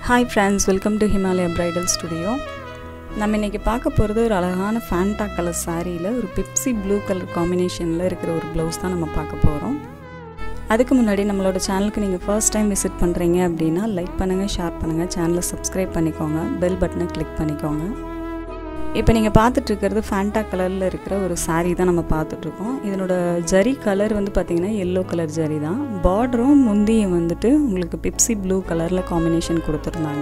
hi friends welcome to Himalaya bridal studio நம்ம இன்றைக்கி பார்க்க போகிறது ஒரு அழகான ஃபேண்டா கலர் சாரியில் ஒரு பிப்சி ப்ளூ கலர் காம்பினேஷனில் இருக்கிற ஒரு ப்ளவுஸ் தான் நம்ம பார்க்க போகிறோம் அதுக்கு முன்னாடி நம்மளோட சேனலுக்கு நீங்கள் ஃபர்ஸ்ட் டைம் விசிட் பண்ணுறீங்க அப்படின்னா லைக் பண்ணுங்கள் ஷேர் பண்ணுங்கள் சேனலை சப்ஸ்கிரைப் பண்ணிக்கோங்க பெல் பட்டனை கிளிக் பண்ணிக்கோங்க இப்போ நீங்கள் பார்த்துட்ருக்கிறது ஃபேண்டா கலரில் இருக்கிற ஒரு சாரீ தான் நம்ம பார்த்துட்ருக்கோம் இதனோட ஜரி கலர் வந்து பார்த்திங்கன்னா எல்லோ கலர் ஜரி தான் பார்டரும் முந்தியும் வந்துட்டு உங்களுக்கு பிப்சி ப்ளூ கலரில் காம்பினேஷன் கொடுத்துருந்தாங்க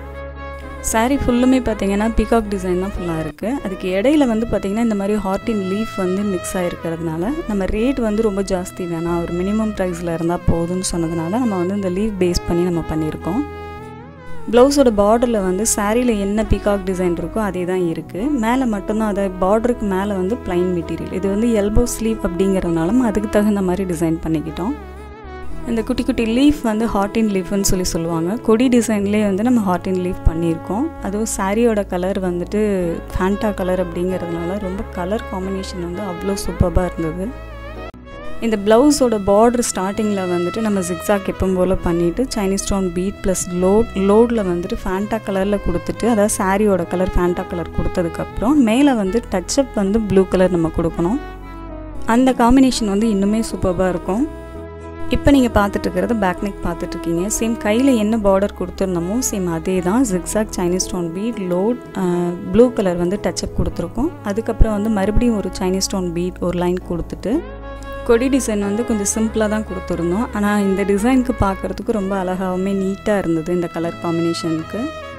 சாரீ ஃபுல்லுமே பார்த்தீங்கன்னா பிகாக் டிசைன் தான் ஃபுல்லாக இருக்குது அதுக்கு இடையில வந்து பார்த்திங்கன்னா இந்த மாதிரி ஹார்டின் லீஃப் வந்து மிக்ஸ் ஆகிருக்கிறதுனால நம்ம ரேட் வந்து ரொம்ப ஜாஸ்தி வேணாம் ஒரு மினிமம் ப்ரைஸில் இருந்தால் போதும்னு சொன்னதுனால நம்ம வந்து இந்த லீஃப் பேஸ் பண்ணி நம்ம பண்ணியிருக்கோம் ப்ளவுஸோட பார்டரில் வந்து சாரியில் என்ன பீகாக் டிசைன் இருக்கோ அதே தான் இருக்குது மேலே மட்டும்தான் அதை பார்டருக்கு மேலே வந்து ப்ளைன் மெட்டீரியல் இது வந்து எல்போ ஸ்லீவ் அப்படிங்கிறதுனால அதுக்கு தகுந்த மாதிரி டிசைன் பண்ணிக்கிட்டோம் இந்த குட்டி குட்டி லீஃப் வந்து ஹார்டின் லீஃப்னு சொல்லி சொல்லுவாங்க கொடி டிசைன்லேயே வந்து நம்ம ஹார்டின் லீஃப் பண்ணியிருக்கோம் அதுவும் சாரியோட கலர் வந்துட்டு ஃபேண்டா கலர் அப்படிங்கிறதுனால ரொம்ப கலர் காம்பினேஷன் வந்து அவ்வளோ சூப்பராக இருந்தது இந்த ப்ளவுஸோட பார்டர் ஸ்டார்டிங்கில் வந்துட்டு நம்ம ஜிக்ஸாக் எப்பவும் போல் பண்ணிவிட்டு Chinese stone bead plus load லோடில் வந்துட்டு ஃபேண்டா கலரில் கொடுத்துட்டு அதாவது சாரியோட கலர் ஃபேண்டா கலர் கொடுத்ததுக்கப்புறம் மேலே வந்து டச்சப் வந்து ப்ளூ கலர் நம்ம கொடுக்கணும் அந்த காம்பினேஷன் வந்து இன்னுமே சூப்பராக இருக்கும் இப்போ நீங்கள் பார்த்துட்டு இருக்கிறது பேக் நெக் பார்த்துட்ருக்கீங்க சேம் கையில் என்ன பார்டர் கொடுத்துருந்தோமோ சேம் அதே தான் zigzag Chinese stone bead load blue colour வந்து டச்சப் கொடுத்துருக்கோம் அதுக்கப்புறம் வந்து மறுபடியும் ஒரு சைனீஸ் ஸ்டோன் பீட் ஒரு லைன் கொடுத்துட்டு கொடி டிசைன் வந்து கொஞ்சம் சிம்பிளாக தான் கொடுத்துருந்தோம் ஆனால் இந்த டிசைனுக்கு பார்க்குறதுக்கு ரொம்ப அழகாகவுமே நீட்டாக இருந்தது இந்த கலர் காம்பினேஷனுக்கு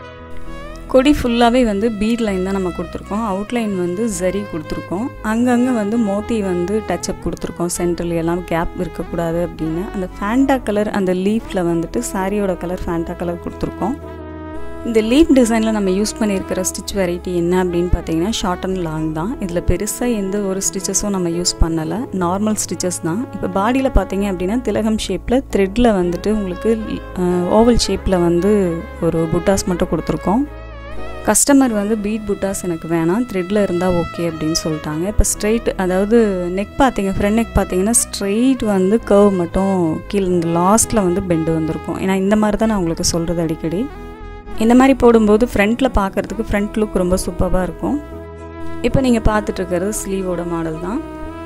கொடி ஃபுல்லாகவே வந்து பீட் லைன் தான் நம்ம கொடுத்துருக்கோம் அவுட்லைன் வந்து ஜரி கொடுத்துருக்கோம் அங்கங்கே வந்து மோத்தி வந்து டச்சப் கொடுத்துருக்கோம் சென்ட்ரல் எல்லாம் கேப் இருக்கக்கூடாது அப்படின்னு அந்த ஃபேண்டா கலர் அந்த லீஃபில் வந்துட்டு சாரியோட கலர் ஃபேண்டா கலர் கொடுத்துருக்கோம் இந்த லீப் டிசைனில் நம்ம யூஸ் பண்ணியிருக்கிற ஸ்டிச் வெரைட்டி என்ன அப்படின்னு பார்த்தீங்கன்னா ஷார்ட் அண்ட் லாங் தான் இதில் பெருசாக எந்த ஒரு ஸ்டிச்சஸும் நம்ம யூஸ் பண்ணலை நார்மல் ஸ்டிச்சஸ் தான் இப்போ பாடியில் பார்த்தீங்க அப்படின்னா திலகம் ஷேப்பில் த்ரெட்டில் வந்துட்டு உங்களுக்கு ஓவல் ஷேப்பில் வந்து ஒரு புட்டாஸ் மட்டும் கொடுத்துருக்கோம் கஸ்டமர் வந்து பீட் புட்டாஸ் எனக்கு வேணாம் த்ரெட்டில் இருந்தால் ஓகே அப்படின்னு சொல்லிட்டாங்க இப்போ ஸ்ட்ரெயிட் அதாவது நெக் பார்த்தீங்க ஃப்ரண்ட் நெக் பார்த்தீங்கன்னா ஸ்ட்ரெயிட் வந்து கர்வ் மட்டும் கீழே இந்த லாஸ்ட்டில் வந்து பெண்டு வந்திருக்கும் ஏன்னா இந்த மாதிரி தான் நான் உங்களுக்கு சொல்கிறது அடிக்கடி இந்த மாதிரி போடும்போது ஃப்ரண்ட்டில் பார்க்குறதுக்கு ஃப்ரண்ட் லுக் ரொம்ப சூப்பராக இருக்கும் இப்போ நீங்கள் பார்த்துட்ருக்கிறது ஸ்லீவோட மாடல் தான்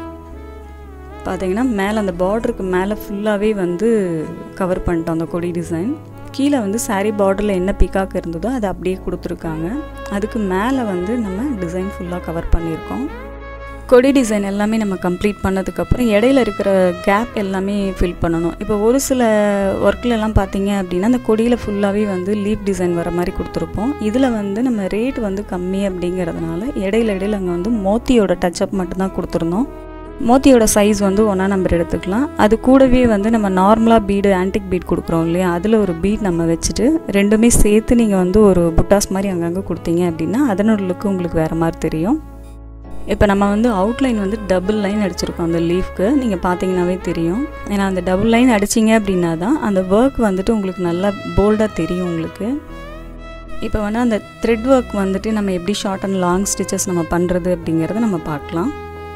பார்த்தீங்கன்னா மேலே அந்த பார்டருக்கு மேலே ஃபுல்லாகவே வந்து கவர் பண்ணிட்டோம் அந்த கொடி டிசைன் கீழே வந்து சாரீ பார்டரில் என்ன பிக்காக் இருந்ததோ அதை அப்படியே கொடுத்துருக்காங்க அதுக்கு மேலே வந்து நம்ம டிசைன் ஃபுல்லாக கவர் பண்ணியிருக்கோம் கொடி டிசைன் எல்லாமே நம்ம கம்ப்ளீட் பண்ணதுக்கப்புறம் இடையில இருக்கிற கேப் எல்லாமே ஃபில் பண்ணணும் இப்போ ஒரு சில ஒர்க்கில் எல்லாம் பார்த்தீங்க அப்படின்னா அந்த கொடியில் ஃபுல்லாகவே வந்து லீப் டிசைன் வர மாதிரி கொடுத்துருப்போம் இதில் வந்து நம்ம ரேட் வந்து கம்மி அப்படிங்கிறதுனால இடையில இடையில அங்கே வந்து மோத்தியோட டச்சப் மட்டும்தான் கொடுத்துருந்தோம் மோத்தியோட சைஸ் வந்து ஒன்றா நம்பர் எடுத்துக்கலாம் அது கூடவே வந்து நம்ம நார்மலாக பீடு ஆன்டிக் பீட் கொடுக்குறோம் இல்லையா அதில் ஒரு பீட் நம்ம வச்சுட்டு ரெண்டுமே சேர்த்து நீங்கள் வந்து ஒரு புட்டாஸ் மாதிரி அங்கங்கே கொடுத்தீங்க அப்படின்னா அதனோட லுக்கு உங்களுக்கு வேறு மாதிரி தெரியும் இப்போ நம்ம வந்து அவுட்லைன் வந்து டபுள் லைன் அடிச்சிருக்கோம் அந்த லீஃப்க்கு நீங்கள் பார்த்தீங்கன்னாவே தெரியும் ஏன்னா அந்த டபுள் லைன் அடிச்சிங்க அப்படின்னா தான் அந்த ஒர்க் வந்துட்டு உங்களுக்கு நல்லா போல்டாக தெரியும் உங்களுக்கு இப்போ வந்து அந்த த்ரெட் ஒர்க் வந்துட்டு நம்ம எப்படி ஷார்ட் அண்ட் லாங் ஸ்டிச்சஸ் நம்ம பண்ணுறது அப்படிங்கிறத நம்ம பார்க்கலாம்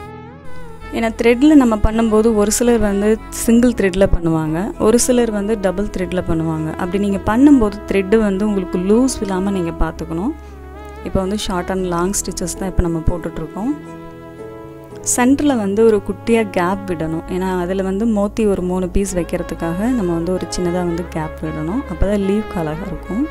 ஏன்னா த்ரெட்டில் நம்ம பண்ணும்போது ஒரு சிலர் வந்து சிங்கிள் த்ரெட்டில் பண்ணுவாங்க ஒரு சிலர் வந்து டபுள் த்ரெட்டில் பண்ணுவாங்க அப்படி நீங்கள் பண்ணும்போது த்ரெட்டு வந்து உங்களுக்கு லூஸ் இல்லாமல் நீங்கள் பார்த்துக்கணும் இப்போ வந்து ஷார்ட் அண்ட் லாங் ஸ்டிச்சஸ் தான் இப்போ நம்ம போட்டுட்ருக்கோம் சென்டரில் வந்து ஒரு குட்டியாக கேப் விடணும் ஏன்னா அதில் வந்து மோத்தி ஒரு மூணு பீஸ் வைக்கிறதுக்காக நம்ம வந்து ஒரு சின்னதாக வந்து கேப் விடணும் அப்போ தான் லீவ் அழகாக இருக்கும்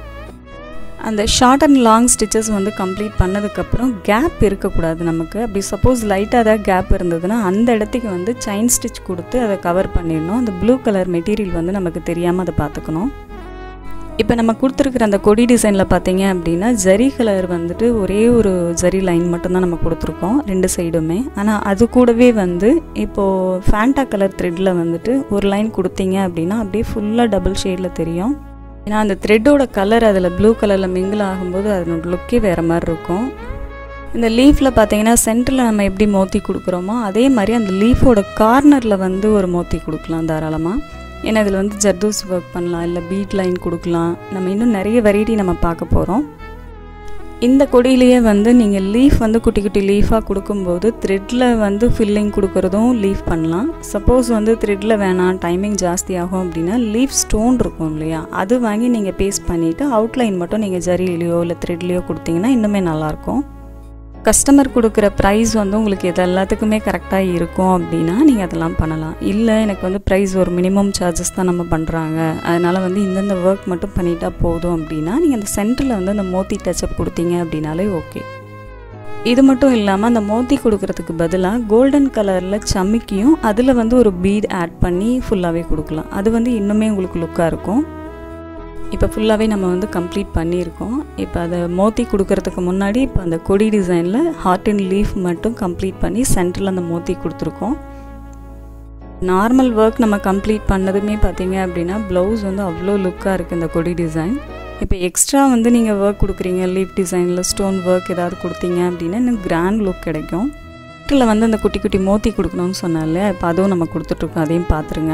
அந்த ஷார்ட் அண்ட் லாங் ஸ்டிச்சஸ் வந்து கம்ப்ளீட் பண்ணதுக்கப்புறம் கேப் இருக்கக்கூடாது நமக்கு அப்படி சப்போஸ் லைட்டாக ஏதாவது கேப் இருந்ததுன்னா அந்த இடத்துக்கு வந்து செயின் ஸ்டிச் கொடுத்து அதை கவர் பண்ணிடணும் அந்த ப்ளூ கலர் மெட்டீரியல் வந்து நமக்கு தெரியாமல் அதை பார்த்துக்கணும் இப்போ நம்ம கொடுத்துருக்குற அந்த கொடி டிசைனில் பார்த்தீங்க அப்படின்னா ஜரி கலர் வந்துட்டு ஒரே ஒரு ஜரி லைன் மட்டும்தான் நம்ம கொடுத்துருக்கோம் ரெண்டு சைடுமே ஆனால் அது கூடவே வந்து இப்போது ஃபேண்டா கலர் த்ரெட்டில் வந்துட்டு ஒரு லைன் கொடுத்தீங்க அப்படின்னா அப்படியே ஃபுல்லாக டபுள் ஷேடில் தெரியும் ஏன்னா அந்த த்ரெட்டோட கலர் அதில் ப்ளூ கலரில் மிங்கிள் ஆகும்போது அதனோட லுக்கே வேறு மாதிரி இருக்கும் இந்த லீஃபில் பார்த்தீங்கன்னா சென்டரில் நம்ம எப்படி மோத்தி கொடுக்குறோமோ அதே மாதிரி அந்த லீஃபோட கார்னரில் வந்து ஒரு மோத்தி கொடுக்கலாம் தாராளமாக ஏன்னா இதில் வந்து ஜர்தூஸ் ஒர்க் பண்ணலாம் இல்லை பீட் லைன் கொடுக்கலாம் நம்ம இன்னும் நிறைய வெரைட்டி நம்ம பார்க்க போகிறோம் இந்த கொடியிலேயே வந்து நீங்கள் லீஃப் வந்து குட்டி குட்டி லீஃபாக கொடுக்கும்போது த்ரெட்டில் வந்து ஃபில்லிங் கொடுக்குறதும் லீஃப் பண்ணலாம் சப்போஸ் வந்து த்ரெட்டில் வேணாம் டைமிங் ஜாஸ்தி ஆகும் அப்படின்னா லீஃப் ஸ்டோன் இருக்கும் இல்லையா அது வாங்கி நீங்கள் பேஸ்ட் பண்ணிவிட்டு அவுட்லைன் மட்டும் நீங்கள் ஜரியிலையோ இல்லை த்ரெட்லேயோ கொடுத்தீங்கன்னா இன்னுமே நல்லாயிருக்கும் கஸ்டமர் கொடுக்குற ப்ரைஸ் வந்து உங்களுக்கு எது எல்லாத்துக்குமே கரெக்டாக இருக்கும் அப்படின்னா நீங்கள் அதெல்லாம் பண்ணலாம் இல்லை எனக்கு வந்து ப்ரைஸ் ஒரு மினிமம் சார்ஜஸ் தான் நம்ம பண்ணுறாங்க அதனால் வந்து இந்தந்த ஒர்க் மட்டும் பண்ணிட்டா போதும் அப்படின்னா நீங்கள் அந்த சென்டரில் வந்து அந்த மோத்தி டச்சப் கொடுத்தீங்க அப்படின்னாலே ஓகே இது மட்டும் இல்லாமல் அந்த மோத்தி கொடுக்கறதுக்கு பதிலாக கோல்டன் கலரில் சமிக்கியும் அதில் வந்து ஒரு பீட் ஆட் பண்ணி ஃபுல்லாகவே கொடுக்கலாம் அது வந்து இன்னுமே உங்களுக்கு லுக்காக இருக்கும் இப்போ ஃபுல்லாகவே நம்ம வந்து கம்ப்ளீட் பண்ணியிருக்கோம் இப்போ அதை மோத்தி கொடுக்கறதுக்கு முன்னாடி இப்போ அந்த கொடி டிசைனில் ஹார்ட் அண்ட் லீஃப் மட்டும் கம்ப்ளீட் பண்ணி சென்டரில் அந்த மோத்தி கொடுத்துருக்கோம் நார்மல் ஒர்க் நம்ம கம்ப்ளீட் பண்ணதுமே பார்த்தீங்க அப்படின்னா ப்ளவுஸ் வந்து அவ்வளோ லுக்காக இருக்குது இந்த கொடி டிசைன் இப்போ எக்ஸ்ட்ரா வந்து நீங்கள் ஒர்க் கொடுக்குறீங்க லீஃப் டிசைனில் ஸ்டோன் ஒர்க் ஏதாவது கொடுத்தீங்க அப்படின்னா இன்னும் கிராண்ட் லுக் கிடைக்கும் வீட்டில் வந்து அந்த குட்டி குட்டி மோத்தி கொடுக்கணும்னு சொன்னாலே இப்போ அதுவும் நம்ம கொடுத்துட்ருக்கோம் அதையும் பார்த்துருங்க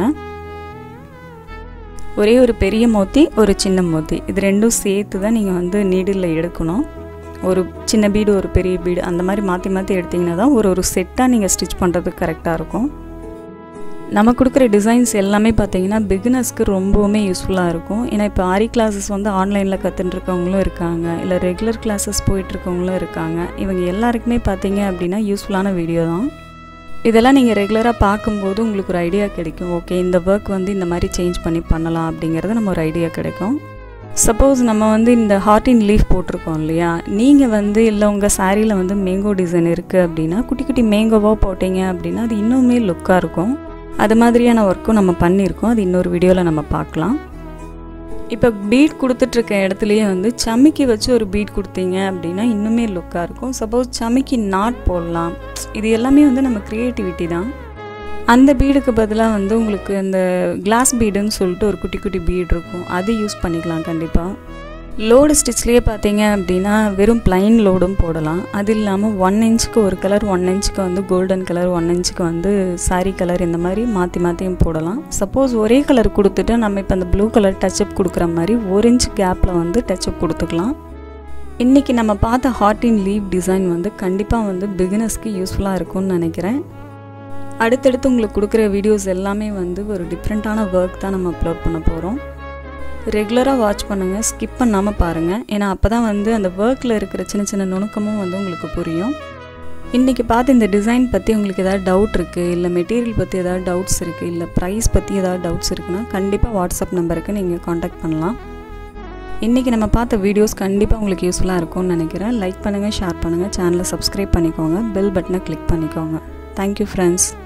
ஒரே ஒரு பெரிய மோத்தி ஒரு சின்ன மோத்தி இது ரெண்டும் சேர்த்து தான் நீங்கள் வந்து நீடில் எடுக்கணும் ஒரு சின்ன பீடு ஒரு பெரிய பீடு அந்த மாதிரி மாற்றி மாற்றி எடுத்திங்கன்னா தான் ஒரு ஒரு செட்டாக நீங்கள் ஸ்டிச் பண்ணுறதுக்கு கரெக்டாக இருக்கும் நம்ம கொடுக்குற டிசைன்ஸ் எல்லாமே பார்த்தீங்கன்னா பிகினர்ஸ்க்கு ரொம்பவுமே யூஸ்ஃபுல்லாக இருக்கும் ஏன்னா இப்போ ஆரி கிளாஸஸ் வந்து ஆன்லைனில் கற்றுட்டுருக்கவங்களும் இருக்காங்க இல்லை ரெகுலர் கிளாஸஸ் போயிட்டுருக்கவங்களும் இருக்காங்க இவங்க எல்லாருக்குமே பார்த்தீங்க அப்படின்னா யூஸ்ஃபுல்லான வீடியோ தான் இதெல்லாம் நீங்கள் ரெகுலராக பார்க்கும்போது உங்களுக்கு ஒரு ஐடியா கிடைக்கும் ஓகே இந்த ஒர்க் வந்து இந்த மாதிரி சேஞ்ச் பண்ணி பண்ணலாம் அப்படிங்கிறது நம்ம ஒரு ஐடியா கிடைக்கும் சப்போஸ் நம்ம வந்து இந்த ஹார்ட் இன் லீஃப் போட்டிருக்கோம் இல்லையா நீங்கள் வந்து இல்லை உங்கள் சாரியில் வந்து மேங்கோ டிசைன் இருக்குது அப்படின்னா குட்டி குட்டி மேங்கோவாக போட்டிங்க அப்படின்னா அது இன்னுமே லுக்காக இருக்கும் அது மாதிரியான ஒர்க்கும் நம்ம பண்ணியிருக்கோம் அது இன்னொரு வீடியோவில் நம்ம பார்க்கலாம் இப்போ பீட் கொடுத்துட்ருக்க இடத்துலையே வந்து சமிக்கி வச்சு ஒரு பீட் கொடுத்தீங்க அப்படின்னா இன்னுமே லுக்காக இருக்கும் சப்போஸ் சமிக்கி நாட் போடலாம் இது எல்லாமே வந்து நம்ம க்ரியேட்டிவிட்டி தான் அந்த பீடுக்கு பதிலாக வந்து உங்களுக்கு இந்த கிளாஸ் பீடுன்னு சொல்லிட்டு ஒரு குட்டி குட்டி பீடு இருக்கும் அது யூஸ் பண்ணிக்கலாம் கண்டிப்பாக லோடு ஸ்டிச்லேயே பார்த்தீங்க அப்படின்னா வெறும் பிளைன் லோடும் போடலாம் அது இல்லாமல் ஒன் இன்ச்சுக்கு ஒரு கலர் ஒன் இன்ச்சுக்கு வந்து கோல்டன் கலர் ஒன் இன்ச்சுக்கு வந்து சாரி கலர் இந்த மாதிரி மாற்றி மாற்றியும் போடலாம் சப்போஸ் ஒரே கலர் கொடுத்துட்டு நம்ம இப்போ அந்த ப்ளூ கலர் டச்சப் கொடுக்குற மாதிரி ஒரு இன்ச் கேப்பில் வந்து டச்சப் கொடுத்துக்கலாம் இன்றைக்கி நம்ம பார்த்த ஹார்ட் இன் லீவ் டிசைன் வந்து கண்டிப்பாக வந்து பிகினர்ஸ்க்கு யூஸ்ஃபுல்லாக இருக்கும்னு நினைக்கிறேன் அடுத்தடுத்து உங்களுக்கு கொடுக்குற வீடியோஸ் எல்லாமே வந்து ஒரு டிஃப்ரெண்ட்டான ஒர்க் தான் நம்ம அப்லோட் பண்ண போகிறோம் ரெகுலராக வாட்ச் பண்ணுங்கள் ஸ்கிப் பண்ணாமல் பாருங்கள் ஏன்னா அப்போ தான் வந்து அந்த ஒர்க்கில் இருக்கிற சின்ன சின்ன நுணுக்கமும் வந்து உங்களுக்கு புரியும் இன்றைக்கி பார்த்து இந்த டிசைன் பற்றி உங்களுக்கு ஏதாவது டவுட் இருக்குது இல்லை மெட்டீரியல் பற்றி ஏதாவது டவுட்ஸ் இருக்குது இல்லை ப்ரைஸ் பற்றி ஏதாவது டவுட்ஸ் இருக்குன்னா கண்டிப்பாக வாட்ஸ்அப் நம்பருக்கு நீங்கள் காண்டாக்ட் பண்ணலாம் இன்றைக்கி நம்ம பார்த்த வீடியோஸ் கண்டிப்பாக உங்களுக்கு யூஸ்ஃபுல்லாக இருக்கும்னு நினைக்கிறேன் லைக் பண்ணுங்கள் ஷேர் பண்ணுங்கள் சேனலை சப்ஸ்கிரைப் பண்ணிக்கோங்க பெல் பட்டனை கிளிக் பண்ணிக்கோங்க தேங்க்யூ ஃப்ரெண்ட்ஸ்